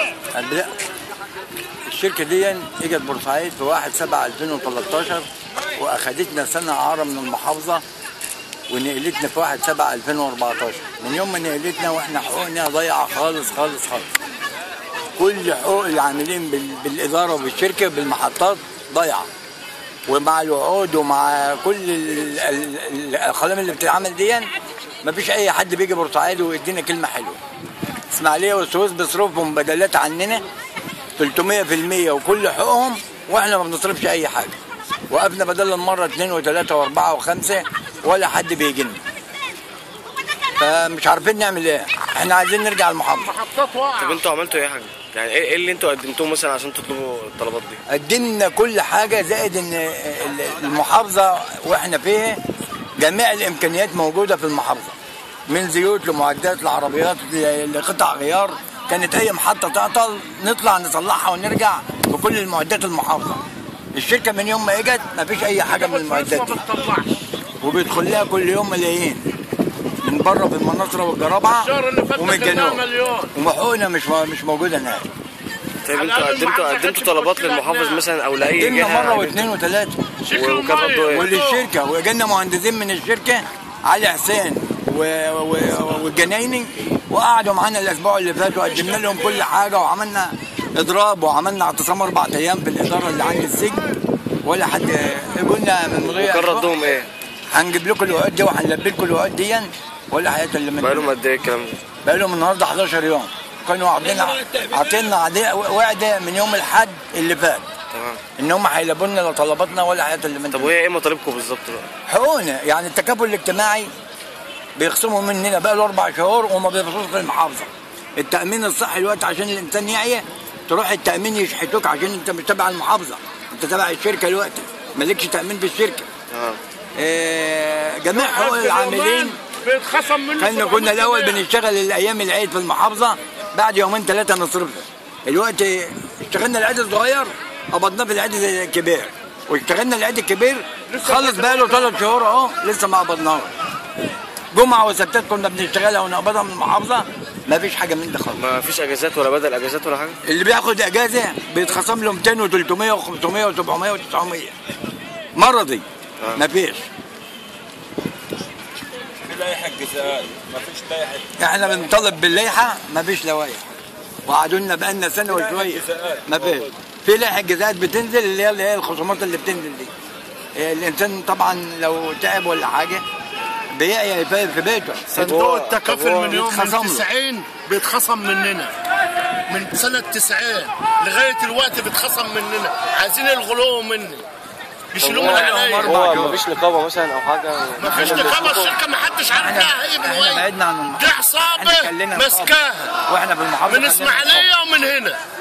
لا الشركه دي اجت بورسعيد في 1 7 2013 واخدتنا سنه عاره من المحافظه ونقلتنا في 1 7 2014 من يوم ما نقلتنا واحنا حقوقنا ضايعه خالص خالص خالص كل حقوق العاملين بال- بالاداره وبالشركه بالمحطات ضايعه ومع الوعود ومع كل ال- ال- ال- الخدمات اللي بتتعمل دي مفيش اي حد بيجي بورسعيد ويدينا كلمه حلوه اسماعيليه والسويس بيصرفوا بدلات عننا 300% وكل حقوقهم واحنا ما بنصرفش اي حاجه وقفنا بدل المره اثنين وثلاثه واربعه وخمسه ولا حد بيجي لنا فمش عارفين نعمل ايه احنا عايزين نرجع المحافظه محطات واقعه طب انتوا عملتوا ايه يا حاج؟ يعني ايه ايه اللي انتوا قدمتوه مثلا عشان تطلبوا الطلبات دي؟ قدمنا كل حاجة زائد ان ال- المحافظة واحنا فيها جميع الامكانيات موجودة في المحافظة من زيوت لمعدات لعربيات ل- لقطع غيار كانت اي محطة تعطل نطلع نصلحها ونرجع بكل المعدات المحافظة الشركة من يوم ما اجت ما فيش اي حاجة من المعدات ما دي بتطلعش وبيدخل لها كل يوم ملايين من بره في المناصرة والجرابعة الشهر اللي فات ومن دخلناها الجنوب مليون وحقوقنا مش مش موجودة نهائي طيب انتوا الأقل قدمتوا المحافظة قدمتوا كانت طلبات بتخش لها للمحافظ هناك. مثلا او لاي قدمنا جهه مرة واثنين وثلاثة شكل وكان ردوا الميه ايه؟ وللشركه وجالنا مهندسين من الشركه علي حسين و... و... والجنايني وقعدوا معانا الاسبوع اللي فات وقدمنا لهم كل حاجه وعملنا اضراب وعملنا اعتصام اربع ايام في الاداره اللي عند السجن ولا حد قلنا من مضيع وكان ردهم ايه؟ هنجيب لكم الوعود دي وهنلبي لكم الوعود دي ولا حياه اللي من بقالهم قد ايه الكلام ده؟ بقى لهم النهارده 11 يوم كانوا عاطينا عاطينا عدي- وعده من يوم الاحد اللي فات تمام ان هم هيلبوا لنا طلباتنا ولا حياه اللي من طب وهي ايه مطالبكم بالظبط بقى؟ حقوقنا يعني التكافل الاجتماعي بيخصموا مننا بقى له اربع شهور وما بيبصوش في المحافظه التامين الصحي الوقت عشان الانسان يعيا تروح التامين يشحتوك عشان انت مش تبع المحافظه انت تبع الشركه الوقت مالكش تامين في الشركه اه آه، جميع حقوق العاملين بيتخصم منه كنا 700 كنا الاول جنيه. بنشتغل الايام العيد في المحافظه بعد يومين ثلاثه نصرفها الوقت اشتغلنا العيد الصغير قبضناه في العيد الكبير واشتغلنا العيد الكبير خلص بقى له ثلاث شهور اهو لسه ما قبضناهوش جمعه وسبتات كنا بنشتغلها ونقبضها من المحافظه ما فيش حاجه من ده خالص ما فيش اجازات ولا بدل اجازات ولا حاجه؟ اللي بياخد اجازه بيتخصم له 200 و300 و500 و700 و900 مرضي آه. ما فيش لائحه جزائي ما فيش لائحه احنا بنطالب باللائحه ما فيش لوائح وقعدوا لنا بقالنا سنه وشويه ما فيش في لائحه جزاءات بتنزل اللي هي اللي هي الخصومات اللي بتنزل دي إيه، الانسان طبعا لو تعب ولا حاجه بيعيا في في بيته صندوق هو- التكافل طب هو من يوم بيتخصم له. من 90 بيتخصم مننا من سنة 90 لغاية الوقت بيتخصم مننا عايزين يلغوا مني يشيلوه من هو- عليا أربع هو شهور. ما فيش نقابه مثلا او حاجه ما فيش نقابة الشركة ما حدش عارف لها ايه من احنا وين بعدنا عن دي المحافظه احنا عصابة خلينا ماسكاها واحنا في المحافظه من خلينا اسماعيلية ومن هنا